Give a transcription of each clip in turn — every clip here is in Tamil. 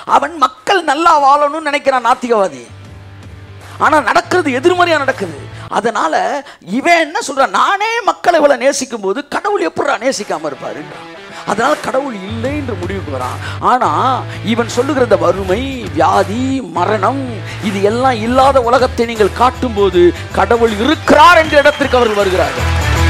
அவன் மக்கள் நல்லா வாழணும்னு நினைக்கிறான் நாத்திகவாதி ஆனா நடக்கிறது எதிர்மறையா நடக்குது அதனால இவன் என்ன சொல்றான் நானே மக்களை இவ்வளவு நேசிக்கும் போது கடவுள் எப்படா நேசிக்காம இருப்பாருன்றான் அதனால கடவுள் இல்லை என்று முடிவுக்கு வரான் ஆனா இவன் சொல்லுகிற இந்த வறுமை வியாதி மரணம் இது எல்லாம் இல்லாத உலகத்தை நீங்கள் காட்டும்போது கடவுள் இருக்கிறார் என்ற இடத்திற்கு அவர்கள் வருகிறார்கள்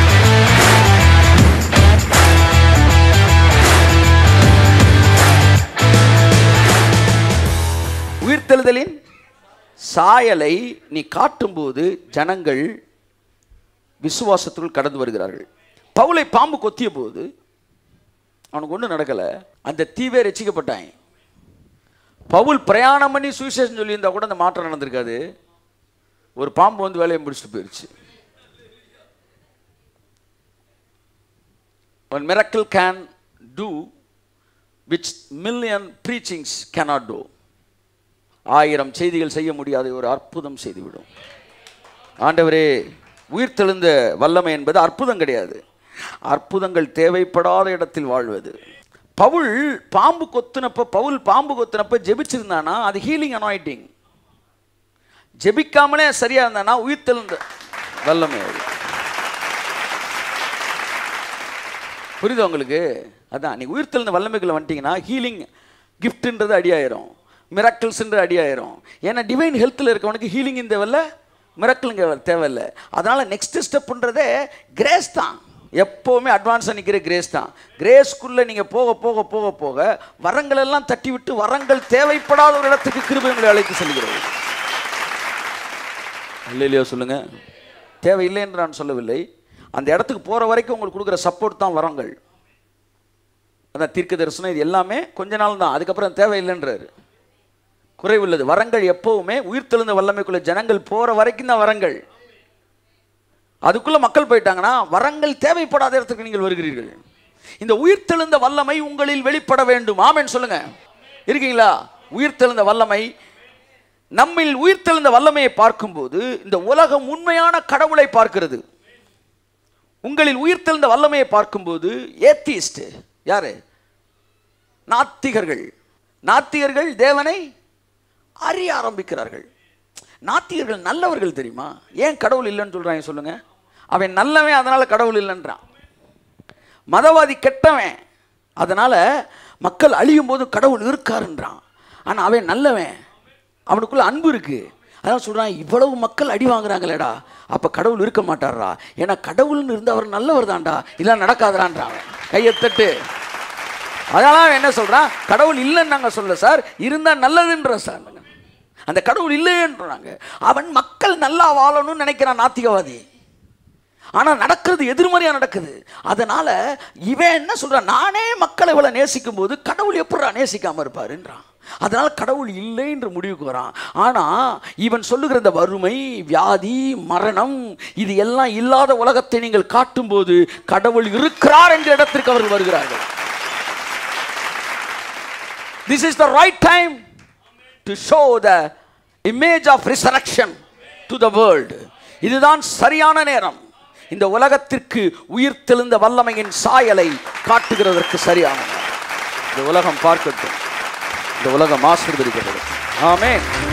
உயிர்த்தெழுதலின் சாயலை நீ காட்டும்போது ஜனங்கள் விசுவாசத்துக்குள் கடந்து வருகிறார்கள் பவுலை பாம்பு கொத்திய போது அவனுக்கு ஒன்றும் நடக்கலை அந்த தீவே ரசிக்கப்பட்டான் பவுல் பிரயாணம் பண்ணி சுவிசேஷம் சொல்லியிருந்தா கூட அந்த மாற்றம் நடந்திருக்காது ஒரு பாம்பு வந்து வேலையை முடிச்சுட்டு போயிடுச்சு One miracle can do which million preachings cannot do. ஆயிரம் செய்திகள் செய்ய முடியாத ஒரு அற்புதம் செய்துவிடும் ஆண்டவரே உயிர்த்தெழுந்த வல்லமை என்பது அற்புதம் கிடையாது அற்புதங்கள் தேவைப்படாத இடத்தில் வாழ்வது பவுல் பாம்பு கொத்துனப்ப பவுல் பாம்பு கொத்துனப்ப ஜெபிச்சிருந்தானா அது ஹீலிங் அனாயிட்டிங் ஜெபிக்காமலே சரியா இருந்தானா உயிர்த்தெழுந்த வல்லமை அது புரியுது உங்களுக்கு அதான் நீ உயிர்த்தெழுந்த வல்லமைக்குள்ள வந்துட்டீங்கன்னா ஹீலிங் கிஃப்ட்ன்றது அடியாயிரும் மிராக்கிள்ஸ்ன்றது அடியாயிரும் ஏன்னா டிவைன் ஹெல்த்தில் இருக்கவனுக்கு ஹீலிங் தேவையில்ல மிராக்கிளுங்க தேவையில்லை அதனால நெக்ஸ்ட் ஸ்டெப்ன்றதே கிரேஸ் தான் எப்போவுமே அட்வான்ஸாக நிற்கிற கிரேஸ் தான் கிரேஸ்க்குள்ளே நீங்கள் போக போக போக போக வரங்கள் எல்லாம் தட்டி விட்டு வரங்கள் தேவைப்படாத ஒரு இடத்துக்கு கிருபை உங்களை அழைத்து செல்கிறது இல்லையா சொல்லுங்க தேவையில்லை என்று நான் சொல்லவில்லை அந்த இடத்துக்கு போகிற வரைக்கும் உங்களுக்கு கொடுக்குற சப்போர்ட் தான் வரங்கள் அதான் தீர்க்க தரிசனம் இது எல்லாமே கொஞ்ச நாள் தான் அதுக்கப்புறம் தேவையில்லைன்றாரு குறைவுள்ளது வரங்கள் எப்பவுமே உயிர்த்தெழுந்த வல்லமைக்குள்ள ஜனங்கள் போகிற வரைக்கும் தான் வரங்கள் அதுக்குள்ள மக்கள் போயிட்டாங்கன்னா வரங்கள் தேவைப்படாத இடத்துக்கு நீங்கள் வருகிறீர்கள் இந்த உயிர்த்தெழுந்த வல்லமை உங்களில் வெளிப்பட வேண்டும் ஆமென் சொல்லுங்க இருக்கீங்களா உயிர்த்தெழுந்த வல்லமை நம்மில் உயிர்த்தெழுந்த வல்லமையை பார்க்கும்போது இந்த உலகம் உண்மையான கடவுளை பார்க்கிறது உங்களில் உயிர்த்தெழுந்த வல்லமையை பார்க்கும்போது ஏத்திஸ்ட் யாரு நாத்திகர்கள் நாத்திகர்கள் தேவனை அறிய ஆரம்பிக்கிறார்கள் நாத்திகர்கள் நல்லவர்கள் தெரியுமா ஏன் கடவுள் இல்லைன்னு சொல்றாங்க சொல்லுங்க அவன் நல்லவன் அதனால கடவுள் இல்லைன்றான் மதவாதி கெட்டவன் அதனால மக்கள் அழியும் போது கடவுள் இருக்காருன்றான் ஆனா அவன் நல்லவன் அவனுக்குள்ள அன்பு இருக்கு அதான் சொல்றான் இவ்வளவு மக்கள் அடி வாங்குறாங்களேடா அப்ப கடவுள் இருக்க மாட்டாரா ஏன்னா கடவுள்னு இருந்து அவர் நல்லவர் தான்டா இல்ல நடக்காதரான்றான் அவன். கையை தட்டு அதனால அவன் என்ன சொல்றான் கடவுள் இல்லைன்னு நாங்க சொல்ல சார் இருந்தா நல்லதுன்ற சார் அந்த கடவுள் இல்லைன்றாங்க அவன் மக்கள் நல்லா வாழணும்னு நினைக்கிறான் நாத்திகவாதி ஆனா நடக்கிறது எதிர்மறையா நடக்குது அதனால இவன் என்ன சொல்றான் நானே மக்களை இவ்வளவு நேசிக்கும் போது கடவுள் எப்படா நேசிக்காம இருப்பாருன்றான் அதனால கடவுள் இல்லை என்று முடிவுக்கு வரான் ஆனா இவன் சொல்லுகிற இந்த வறுமை வியாதி மரணம் இது எல்லாம் இல்லாத உலகத்தை நீங்கள் காட்டும்போது கடவுள் இருக்கிறார் என்ற இடத்திற்கு அவர்கள் வருகிறார்கள் This is the right time to show the image of resurrection to the world. இதுதான் சரியான நேரம் இந்த உலகத்திற்கு உயிர்த்தெழுந்த வல்லமையின் சாயலை காட்டுகிறதற்கு சரியான நேரம். இந்த உலகம் பார்க்கட்டும் இந்த உலகம் ஆசீர்வதிக்கப்படும் ஆமென்